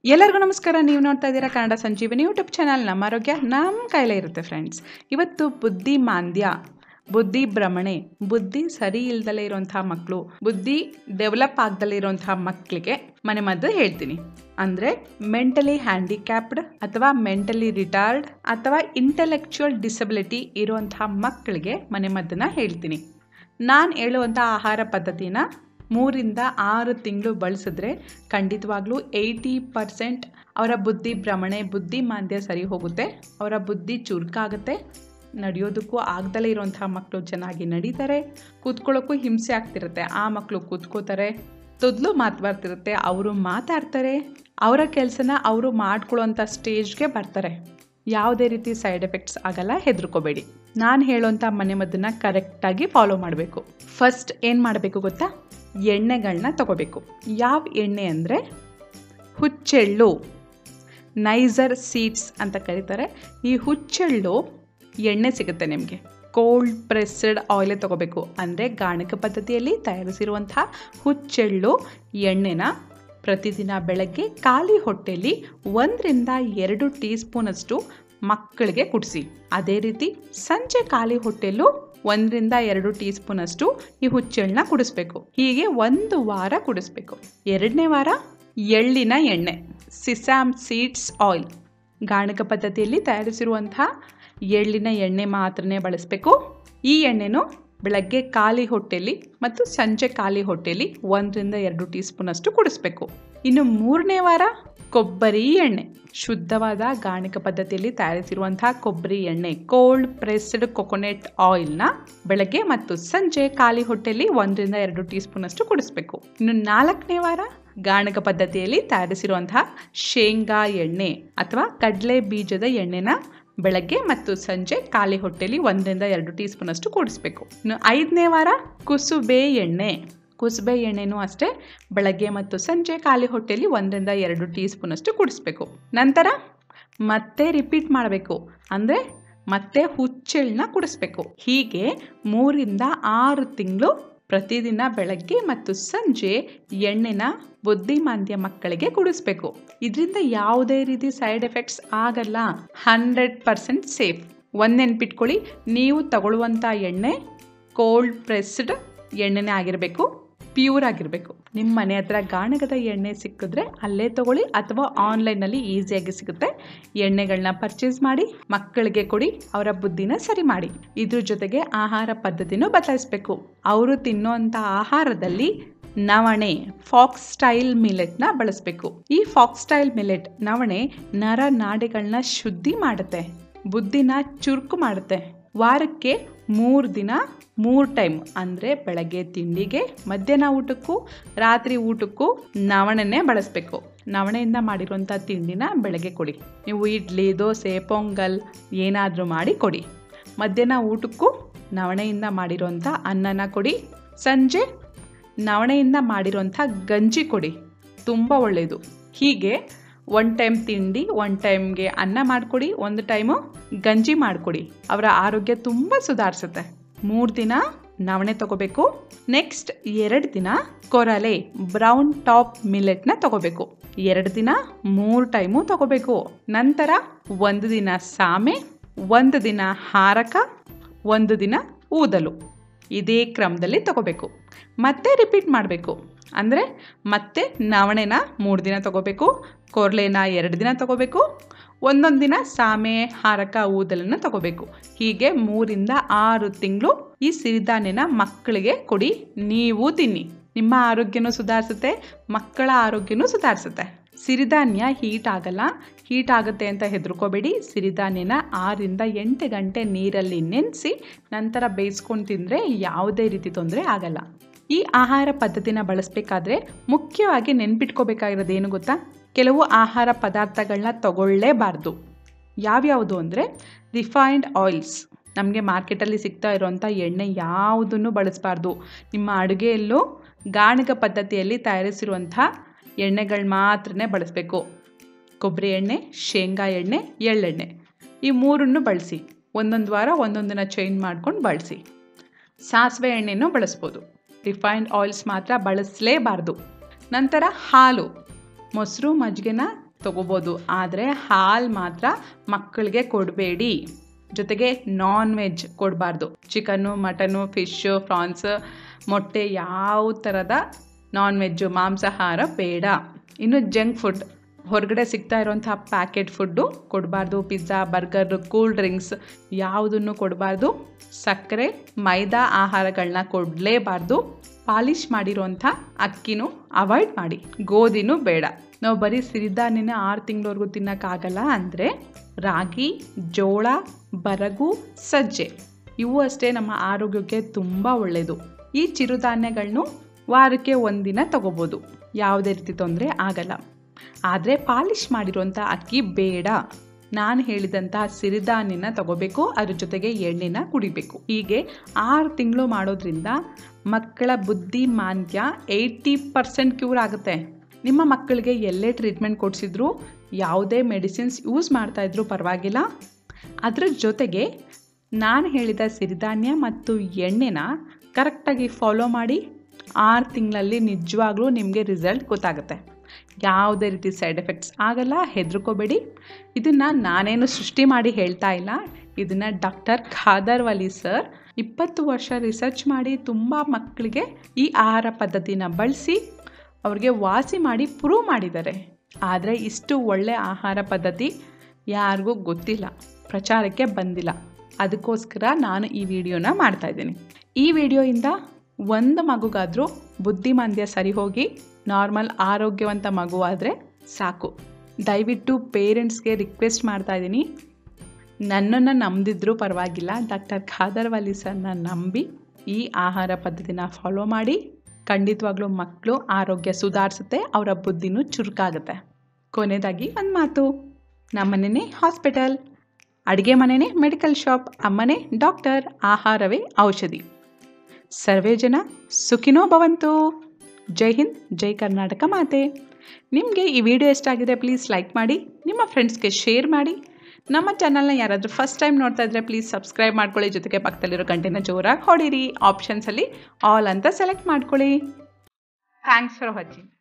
ಎಲ್ಲರಿಗೂ ನಮಸ್ಕಾರ ನೀವು ನೋಡ್ತಾ ಇದ್ದೀರಾ ಕನ್ನಡ ಸಂಜೀವನಿ ಯೂಟ್ಯೂಬ್ ಚಾನಲ್ ನಮ್ಮ ಆರೋಗ್ಯ ನಮ್ಮ ಕೈಲೇ ಇರುತ್ತೆ ಫ್ರೆಂಡ್ಸ್ ಇವತ್ತು ಬುದ್ಧಿ ಮಾಂದ್ಯ ಬುದ್ಧಿ ಭ್ರಮಣೆ ಬುದ್ಧಿ ಸರಿ ಇಲ್ದಲೇ ಇರುವಂತಹ ಮಕ್ಕಳು ಬುದ್ಧಿ ಡೆವಲಪ್ ಆಗ್ದಲೇ ಇರುವಂತಹ ಮಕ್ಕಳಿಗೆ ಮನೆ ಮದ್ದು ಹೇಳ್ತೀನಿ ಅಂದರೆ ಮೆಂಟಲಿ ಹ್ಯಾಂಡಿಕ್ಯಾಪ್ಡ್ ಅಥವಾ ಮೆಂಟಲಿ ರಿಟಾರ್ಡ್ ಅಥವಾ ಇಂಟೆಲೆಕ್ಚುಯಲ್ ಡಿಸಬಿಲಿಟಿ ಇರುವಂತಹ ಮಕ್ಕಳಿಗೆ ಮನೆ ಮದ್ದನ್ನ ಹೇಳ್ತೀನಿ ನಾನು ಹೇಳುವಂಥ ಆಹಾರ ಪದ್ಧತಿನ ಮೂರಿಂದ ಆರು ತಿಂಗಳು ಬಳಸಿದ್ರೆ ಖಂಡಿತವಾಗ್ಲೂ ಏಯ್ಟಿ ಪರ್ಸೆಂಟ್ ಅವರ ಬುದ್ಧಿ ಭ್ರಮಣೆ ಬುದ್ಧಿ ಮಾಂದ್ಯ ಸರಿ ಹೋಗುತ್ತೆ ಅವರ ಬುದ್ಧಿ ಚುರುಕಾಗುತ್ತೆ ನಡೆಯೋದಕ್ಕೂ ಆಗ್ದಲೇ ಇರುವಂತಹ ಮಕ್ಕಳು ಚೆನ್ನಾಗಿ ನಡೀತಾರೆ ಕೂತ್ಕೊಳ್ಳೋಕ್ಕೂ ಹಿಂಸೆ ಆಗ್ತಿರುತ್ತೆ ಆ ಮಕ್ಕಳು ಕೂತ್ಕೋತಾರೆ ತೊದಲು ಮಾತು ಬರ್ತಿರುತ್ತೆ ಅವರು ಮಾತಾಡ್ತಾರೆ ಅವರ ಕೆಲಸನ ಅವರು ಮಾಡ್ಕೊಳ್ಳೋಂಥ ಸ್ಟೇಜ್ಗೆ ಬರ್ತಾರೆ ಯಾವುದೇ ರೀತಿ ಸೈಡ್ ಎಫೆಕ್ಟ್ಸ್ ಆಗಲ್ಲ ಹೆದರ್ಕೋಬೇಡಿ ನಾನು ಹೇಳೋಂಥ ಮನೆಮದ್ದನ್ನ ಕರೆಕ್ಟಾಗಿ ಫಾಲೋ ಮಾಡಬೇಕು ಫಸ್ಟ್ ಏನು ಮಾಡಬೇಕು ಗೊತ್ತಾ ಎಣ್ಣೆಗಳನ್ನ ತಗೋಬೇಕು ಯಾವ ಎಣ್ಣೆ ಅಂದರೆ ಹುಚ್ಚೆಳ್ಳು ನೈಸರ್ ಸೀಡ್ಸ್ ಅಂತ ಕರೀತಾರೆ ಈ ಹುಚ್ಚೆಳ್ಳು ಎಣ್ಣೆ ಸಿಗುತ್ತೆ ನಿಮಗೆ ಕೋಲ್ಡ್ ಪ್ರೆಸ್ಡ್ ಆಯಿಲೇ ತಗೋಬೇಕು ಅಂದರೆ ಗಾಣಕ ಪದ್ಧತಿಯಲ್ಲಿ ತಯಾರಿಸಿರುವಂಥ ಹುಚ್ಚೆಳ್ಳು ಎಣ್ಣೆನ ಪ್ರತಿದಿನ ಬೆಳಗ್ಗೆ ಖಾಲಿ ಹೊಟ್ಟೆಯಲ್ಲಿ ಒಂದರಿಂದ ಎರಡು ಟೀ ಸ್ಪೂನಷ್ಟು ಮಕ್ಕಳಿಗೆ ಕುಡಿಸಿ ಅದೇ ರೀತಿ ಸಂಜೆ ಖಾಲಿ ಹೊಟ್ಟೆಲ್ಲೂ ಒಂದರಿಂದ ಎರಡು ಟೀ ಸ್ಪೂನಷ್ಟು ಈ ಹುಚ್ಚೆಳ್ಳನ್ನ ಕುಡಿಸ್ಬೇಕು ಹೀಗೆ ಒಂದು ವಾರ ಕುಡಿಸ್ಬೇಕು ಎರಡನೇ ವಾರ ಎಳ್ಳಿನ ಎಣ್ಣೆ ಸಿಸಾಮ್ ಸೀಡ್ಸ್ ಆಯಿಲ್ ಗಾಣಕ ಪದ್ಧತಿಯಲ್ಲಿ ತಯಾರಿಸಿರುವಂಥ ಎಳ್ಳಿನ ಎಣ್ಣೆ ಮಾತ್ರನೇ ಬಳಸಬೇಕು ಈ ಎಣ್ಣೆನು ಬೆಳಗ್ಗೆ ಖಾಲಿ ಹೊಟ್ಟೆಯಲ್ಲಿ ಮತ್ತು ಸಂಜೆ ಖಾಲಿ ಹೊಟ್ಟೆಯಲ್ಲಿ ಒಂದರಿಂದ ಎರಡು ಟೀ ಸ್ಪೂನಷ್ಟು ಕುಡಿಸ್ಬೇಕು ಇನ್ನು ಮೂರನೇ ವಾರ ಕೊಬ್ಬರಿ ಎಣ್ಣೆ ಶುದ್ಧವಾದ ಗಾಣಿಕ ಪದ್ಧತಿಯಲ್ಲಿ ತಯಾರಿಸಿರುವಂತಹ ಕೊಬ್ಬರಿ ಎಣ್ಣೆ ಕೋಲ್ಡ್ ಪ್ರೆಸ್ಡ್ ಕೊಕೊನೆಟ್ ಆಯಿಲ್ನ ಬೆಳಗ್ಗೆ ಮತ್ತು ಸಂಜೆ ಖಾಲಿ ಹೊಟ್ಟೆಯಲ್ಲಿ ಒಂದರಿಂದ ಎರಡು ಟೀ ಸ್ಪೂನಷ್ಟು ಕುಡಿಸ್ಬೇಕು ಇನ್ನು ನಾಲ್ಕನೇ ವಾರ ಗಾಣಕ ಪದ್ಧತಿಯಲ್ಲಿ ತಯಾರಿಸಿರುವಂತಹ ಶೇಂಗಾ ಎಣ್ಣೆ ಅಥವಾ ಕಡಲೆ ಬೀಜದ ಎಣ್ಣೆನ ಬೆಳಗ್ಗೆ ಮತ್ತು ಸಂಜೆ ಖಾಲಿ ಹೊಟ್ಟೆಯಲ್ಲಿ ಒಂದರಿಂದ ಎರಡು ಟೀ ಸ್ಪೂನಷ್ಟು ಕೂಡಿಸ್ಬೇಕು ಇನ್ನು ಐದನೇ ವಾರ ಕುಸುಬೆ ಎಣ್ಣೆ ಕುಸುಬೆ ಎಣ್ಣೆನೂ ಅಷ್ಟೇ ಬೆಳಗ್ಗೆ ಮತ್ತು ಸಂಜೆ ಖಾಲಿ ಹೊಟ್ಟೆಯಲ್ಲಿ ಒಂದರಿಂದ ಎರಡು ಟೀ ಸ್ಪೂನಷ್ಟು ಕುಡಿಸ್ಬೇಕು ನಂತರ ಮತ್ತೆ ರಿಪೀಟ್ ಮಾಡಬೇಕು ಅಂದರೆ ಮತ್ತೆ ಹುಚ್ಚೆಳ್ಳನ್ನ ಕುಡಿಸ್ಬೇಕು ಹೀಗೆ ಮೂರಿಂದ ಆರು ತಿಂಗಳು ಪ್ರತಿದಿನ ಬೆಳಗ್ಗೆ ಮತ್ತು ಸಂಜೆ ಎಣ್ಣೆನ ಬುದ್ಧಿಮಾಂದ್ಯ ಮಕ್ಕಳಿಗೆ ಕುಡಿಸ್ಬೇಕು ಇದರಿಂದ ಯಾವುದೇ ರೀತಿ ಸೈಡ್ ಎಫೆಕ್ಟ್ಸ್ ಆಗಲ್ಲ ಹಂಡ್ರೆಡ್ ಪರ್ಸೆಂಟ್ ಸೇಫ್ ಒಂದು ನೆನ್ಪಿಟ್ಕೊಳ್ಳಿ ನೀವು ತಗೊಳ್ಳುವಂಥ ಎಣ್ಣೆ ಕೋಲ್ಡ್ ಪ್ರೆಸ್ಡ್ ಎಣ್ಣೆನೇ ಆಗಿರಬೇಕು ಪ್ಯೂರ್ ಆಗಿರಬೇಕು ನಿಮ್ಮ ಮನೆ ಹತ್ರ ಗಾಣಗದ ಎಣ್ಣೆ ಸಿಕ್ಕಿದ್ರೆ ಅಲ್ಲೇ ತಗೊಳ್ಳಿ ಅಥವಾ ಆನ್ಲೈನಲ್ಲಿ ಈಸಿಯಾಗಿ ಸಿಗುತ್ತೆ ಎಣ್ಣೆಗಳನ್ನ ಪರ್ಚೇಸ್ ಮಾಡಿ ಮಕ್ಕಳಿಗೆ ಕೊಡಿ ಅವರ ಬುದ್ಧಿನ ಸರಿ ಮಾಡಿ ಇದ್ರ ಜೊತೆಗೆ ಆಹಾರ ಪದ್ಧತಿನೂ ಬದಲಾಯಿಸಬೇಕು ಅವರು ತಿನ್ನುವಂಥ ಆಹಾರದಲ್ಲಿ ನವಣೆ ಫಾಕ್ಸ್ ಸ್ಟೈಲ್ ಮಿಲೆಟ್ನ ಬಳಸಬೇಕು ಈ ಫಾಕ್ಸ್ ಸ್ಟೈಲ್ ಮಿಲೆಟ್ ನವಣೆ ನರ ನಾಡಿಗಳನ್ನ ಶುದ್ಧಿ ಮಾಡುತ್ತೆ ಬುದ್ಧಿನ ಚುರುಕು ಮಾಡುತ್ತೆ ವಾರಕ್ಕೆ ಮೂರು ದಿನ ಮೂರು ಟೈಮ್ ಅಂದರೆ ಬೆಳಗ್ಗೆ ತಿಂಡಿಗೆ ಮಧ್ಯಾಹ್ನ ಊಟಕ್ಕೂ ರಾತ್ರಿ ಊಟಕ್ಕೂ ನವಣೆನೇ ಬಳಸಬೇಕು ನವಣೆಯಿಂದ ಮಾಡಿರುವಂಥ ತಿಂಡಿನ ಬೆಳಗ್ಗೆ ಕೊಡಿ ನೀವು ಇಡ್ಲಿ ದೋಸೆ ಪೊಂಗಲ್ ಏನಾದರೂ ಮಾಡಿ ಕೊಡಿ ಮಧ್ಯಾಹ್ನ ಊಟಕ್ಕೂ ನವಣೆಯಿಂದ ಮಾಡಿರುವಂಥ ಅನ್ನನ ಕೊಡಿ ಸಂಜೆ ನವಣೆಯಿಂದ ಮಾಡಿರುವಂಥ ಗಂಜಿ ಕೊಡಿ ತುಂಬ ಒಳ್ಳೆಯದು ಹೀಗೆ ಒನ್ ಟೈಮ್ ತಿಂಡಿ ಒನ್ ಟೈಮ್ಗೆ ಅನ್ನ ಮಾಡಿಕೊಡಿ ಒಂದು ಟೈಮು ಗಂಜಿ ಮಾಡಿಕೊಡಿ ಅವರ ಆರೋಗ್ಯ ತುಂಬ ಸುಧಾರಿಸುತ್ತೆ ಮೂರು ದಿನ ನವಣೆ ತಗೋಬೇಕು ನೆಕ್ಸ್ಟ್ ಎರಡು ದಿನ ಕೊರಲೆ ಬ್ರೌನ್ ಟಾಪ್ ಮಿಲೆಟ್ನ ತಗೋಬೇಕು ಎರಡು ದಿನ ಮೂರು ಟೈಮು ತಗೋಬೇಕು ನಂತರ ಒಂದು ದಿನ ಸಾಮೆ ಒಂದು ದಿನ ಹಾರಕ ಒಂದು ದಿನ ಊದಲು ಇದೇ ಕ್ರಮದಲ್ಲಿ ತಗೋಬೇಕು ಮತ್ತೆ ರಿಪೀಟ್ ಮಾಡಬೇಕು ಅಂದರೆ ಮತ್ತೆ ನವಣೆನ ಮೂರು ದಿನ ತಗೋಬೇಕು ಕೊರ್ಲೆನ ಎರಡು ದಿನ ತಗೋಬೇಕು ಒಂದೊಂದು ದಿನ ಸಾಮೆ ಹಾರಕ ಊದಲನ್ನು ತಗೋಬೇಕು ಹೀಗೆ ಮೂರಿಂದ ಆರು ತಿಂಗಳು ಈ ಸಿರಿಧಾನ್ಯನ ಮಕ್ಕಳಿಗೆ ಕೊಡಿ ನೀವು ತಿನ್ನಿ ನಿಮ್ಮ ಆರೋಗ್ಯನೂ ಸುಧಾರಿಸುತ್ತೆ ಮಕ್ಕಳ ಆರೋಗ್ಯನೂ ಸುಧಾರಿಸುತ್ತೆ ಸಿರಿಧಾನ್ಯ ಹೀಟ್ ಆಗಲ್ಲ ಹೀಟ್ ಆಗುತ್ತೆ ಅಂತ ಹೆದರ್ಕೋಬೇಡಿ ಸಿರಿಧಾನ್ಯನ ಆರಿಂದ ಎಂಟು ಗಂಟೆ ನೀರಲ್ಲಿ ನೆನೆಸಿ ನಂತರ ಬೇಯಿಸ್ಕೊಂಡು ತಿಂದರೆ ಯಾವುದೇ ರೀತಿ ತೊಂದರೆ ಆಗಲ್ಲ ಈ ಆಹಾರ ಪದ್ಧತಿನ ಬಳಸಬೇಕಾದ್ರೆ ಮುಖ್ಯವಾಗಿ ನೆನ್ಪಿಟ್ಕೋಬೇಕಾಗಿರೋದು ಏನು ಗೊತ್ತಾ ಕೆಲವು ಆಹಾರ ಪದಾರ್ಥಗಳನ್ನ ತಗೊಳ್ಳೇಬಾರ್ದು ಯಾವ್ಯಾವುದು ಅಂದರೆ ರಿಫೈನ್ಡ್ ಆಯಿಲ್ಸ್ ನಮಗೆ ಮಾರ್ಕೆಟಲ್ಲಿ ಸಿಗ್ತಾ ಇರೋವಂಥ ಎಣ್ಣೆ ಯಾವುದನ್ನು ಬಳಸಬಾರ್ದು ನಿಮ್ಮ ಅಡುಗೆಯಲ್ಲೂ ಗಾಣಕ ಪದ್ಧತಿಯಲ್ಲಿ ತಯಾರಿಸಿರುವಂಥ ಎಣ್ಣೆಗಳು ಮಾತ್ರನೇ ಬಳಸಬೇಕು ಕೊಬ್ಬರಿ ಎಣ್ಣೆ ಶೇಂಗಾ ಎಣ್ಣೆ ಎಳ್ಳೆಣ್ಣೆ ಈ ಮೂರನ್ನು ಬಳಸಿ ಒಂದೊಂದು ವಾರ ಒಂದೊಂದನ್ನ ಚೇಂಜ್ ಮಾಡ್ಕೊಂಡು ಬಳಸಿ ಸಾಸಿವೆ ಎಣ್ಣೆನೂ ಬಳಸ್ಬೋದು ರಿಫೈನ್ಡ್ ಆಯಿಲ್ಸ್ ಮಾತ್ರ ಬಳಸಲೇಬಾರ್ದು ನಂತರ ಹಾಲು ಮೊಸರು ಮಜ್ಜಿಗೆನ ತಗೋಬೋದು ಆದರೆ ಹಾಲು ಮಾತ್ರ ಮಕ್ಕಳಿಗೆ ಕೊಡಬೇಡಿ ಜೊತೆಗೆ ನಾನ್ ವೆಜ್ ಕೊಡಬಾರ್ದು ಚಿಕನ್ನು ಮಟನು ಫಿಶ್ಶು ಫ್ರಾನ್ಸ್ ಮೊಟ್ಟೆ ಯಾವ ಥರದ ನಾನ್ ವೆಜ್ಜು ಮಾಂಸಾಹಾರ ಬೇಡ ಇನ್ನು ಜಂಕ್ ಫುಡ್ ಹೊರಗಡೆ ಸಿಗ್ತಾ ಇರೋಂಥ ಪ್ಯಾಕೆಟ್ ಫುಡ್ಡು ಕೊಡಬಾರ್ದು ಪಿಜ್ಜಾ ಬರ್ಗರ್ ಕೂಲ್ ಡ್ರಿಂಕ್ಸ್ ಯಾವುದನ್ನು ಕೊಡಬಾರ್ದು ಸಕ್ಕರೆ ಮೈದಾ ಆಹಾರಗಳನ್ನ ಕೊಡಲೇಬಾರ್ದು ಪಾಲಿಷ್ ಮಾಡಿರೋಂಥ ಅಕ್ಕಿನೂ ಅವಾಯ್ಡ್ ಮಾಡಿ ಗೋಧಿನೂ ಬೇಡ ನಾವು ಬರೀ ಸಿರಿಧಾನ್ಯನ ಆರು ತಿಂಗಳವರೆಗೂ ತಿನ್ನೋಕ್ಕಾಗಲ್ಲ ಅಂದರೆ ರಾಗಿ ಜೋಳ ಬರಗು ಸಜ್ಜೆ ಇವು ಅಷ್ಟೇ ನಮ್ಮ ಆರೋಗ್ಯಕ್ಕೆ ತುಂಬ ಒಳ್ಳೆಯದು ಈ ಚಿರುಧಾನ್ಯಗಳನ್ನು ವಾರಕ್ಕೆ ಒಂದಿನ ತಗೋಬೋದು ಯಾವುದೇ ರೀತಿ ತೊಂದರೆ ಆಗಲ್ಲ ಆದರೆ ಪಾಲಿಷ್ ಮಾಡಿರೋಂಥ ಅಕ್ಕಿ ಬೇಡ ನಾನು ಹೇಳಿದಂತಹ ಸಿರಿಧಾನ್ಯನ ತಗೋಬೇಕು ಅದ್ರ ಜೊತೆಗೆ ಎಣ್ಣೆನ ಕುಡಿಬೇಕು ಹೀಗೆ ಆರು ತಿಂಗಳು ಮಾಡೋದ್ರಿಂದ ಮಕ್ಕಳ ಬುದ್ಧಿ ಮಾಂದ್ಯ ಏಯ್ಟಿ ಪರ್ಸೆಂಟ್ ಕ್ಯೂರ್ ಆಗುತ್ತೆ ನಿಮ್ಮ ಮಕ್ಕಳಿಗೆ ಎಲ್ಲೇ ಟ್ರೀಟ್ಮೆಂಟ್ ಕೊಡಿಸಿದ್ರು ಯಾವುದೇ ಮೆಡಿಸಿನ್ಸ್ ಯೂಸ್ ಮಾಡ್ತಾಯಿದ್ರು ಪರವಾಗಿಲ್ಲ ಅದ್ರ ಜೊತೆಗೆ ನಾನು ಹೇಳಿದ ಸಿರಿಧಾನ್ಯ ಮತ್ತು ಎಣ್ಣೆನ ಕರೆಕ್ಟಾಗಿ ಫಾಲೋ ಮಾಡಿ ಆರು ತಿಂಗಳಲ್ಲಿ ನಿಜವಾಗ್ಲೂ ನಿಮಗೆ ರಿಸಲ್ಟ್ ಗೊತ್ತಾಗುತ್ತೆ ಯಾವುದೇ ರೀತಿ ಸೈಡ್ ಎಫೆಕ್ಟ್ಸ್ ಆಗಲ್ಲ ಹೆದರ್ಕೋಬೇಡಿ ಇದನ್ನು ನಾನೇನು ಸೃಷ್ಟಿ ಮಾಡಿ ಹೇಳ್ತಾ ಇಲ್ಲ ಇದನ್ನು ಡಾಕ್ಟರ್ ಖಾದರ್ ವಲಿ ಸರ್ ಇಪ್ಪತ್ತು ವರ್ಷ ರಿಸರ್ಚ್ ಮಾಡಿ ತುಂಬ ಮಕ್ಕಳಿಗೆ ಈ ಆಹಾರ ಪದ್ಧತಿನ ಬಳಸಿ ಅವ್ರಿಗೆ ವಾಸಿ ಮಾಡಿ ಪ್ರೂವ್ ಮಾಡಿದ್ದಾರೆ ಆದರೆ ಇಷ್ಟು ಒಳ್ಳೆಯ ಆಹಾರ ಪದ್ಧತಿ ಯಾರಿಗೂ ಗೊತ್ತಿಲ್ಲ ಪ್ರಚಾರಕ್ಕೆ ಬಂದಿಲ್ಲ ಅದಕ್ಕೋಸ್ಕರ ನಾನು ಈ ವಿಡಿಯೋನ ಮಾಡ್ತಾಯಿದ್ದೀನಿ ಈ ವಿಡಿಯೋಯಿಂದ ಒಂದು ಮಗುಗಾದರೂ ಬುದ್ಧಿಮಾಂದ್ಯ ಸರಿ ಹೋಗಿ ನಾರ್ಮಲ್ ಆರೋಗ್ಯವಂತ ಮಗು ಆದರೆ ಸಾಕು ದಯವಿಟ್ಟು ಪೇರೆಂಟ್ಸ್ಗೆ ರಿಕ್ವೆಸ್ಟ್ ಮಾಡ್ತಾ ಇದ್ದೀನಿ ನನ್ನನ್ನು ನಂಬದಿದ್ರೂ ಪರವಾಗಿಲ್ಲ ಡಾಕ್ಟರ್ ಖಾದರ್ ವಲಿ ಸರ್ನ ನಂಬಿ ಈ ಆಹಾರ ಪದ್ಧತಿನ ಫಾಲೋ ಮಾಡಿ ಖಂಡಿತವಾಗ್ಲೂ ಮಕ್ಕಳು ಆರೋಗ್ಯ ಸುಧಾರಿಸುತ್ತೆ ಅವರ ಬುದ್ಧಿನೂ ಚುರುಕಾಗುತ್ತೆ ಕೊನೆಯದಾಗಿ ಒಂದು ಮಾತು ನಮ್ಮನೇ ಹಾಸ್ಪಿಟಲ್ ಅಡುಗೆ ಮನೆಯೇ ಮೆಡಿಕಲ್ ಶಾಪ್ ಅಮ್ಮನೇ ಡಾಕ್ಟರ್ ಆಹಾರವೇ ಔಷಧಿ ಸರ್ವೇ ಜನ ಸುಖಿನೋ ಭವಂತು ಜೈ ಹಿಂದ್ ಜೈ ಕರ್ನಾಟಕ ಮಾತೆ ನಿಮಗೆ ಈ ವಿಡಿಯೋ ಇಷ್ಟ ಆಗಿದೆ ಪ್ಲೀಸ್ ಲೈಕ್ ಮಾಡಿ ನಿಮ್ಮ ಫ್ರೆಂಡ್ಸ್ಗೆ ಶೇರ್ ಮಾಡಿ ನಮ್ಮ ಚಾನಲ್ನ ಯಾರಾದರೂ ಫಸ್ಟ್ ಟೈಮ್ ನೋಡ್ತಾ ಇದ್ದರೆ ಪ್ಲೀಸ್ ಸಬ್ಸ್ಕ್ರೈಬ್ ಮಾಡ್ಕೊಳ್ಳಿ ಜೊತೆಗೆ ಪಕ್ಕದಲ್ಲಿರೋ ಗಂಟೆನ ಜೋರಾಗಿ ಹೊಡೀರಿ ಆಪ್ಷನ್ಸಲ್ಲಿ ಆಲ್ ಅಂತ ಸೆಲೆಕ್ಟ್ ಮಾಡ್ಕೊಳ್ಳಿ ಥ್ಯಾಂಕ್ಸ್ ಫಾರ್ ವಾಚಿಂಗ್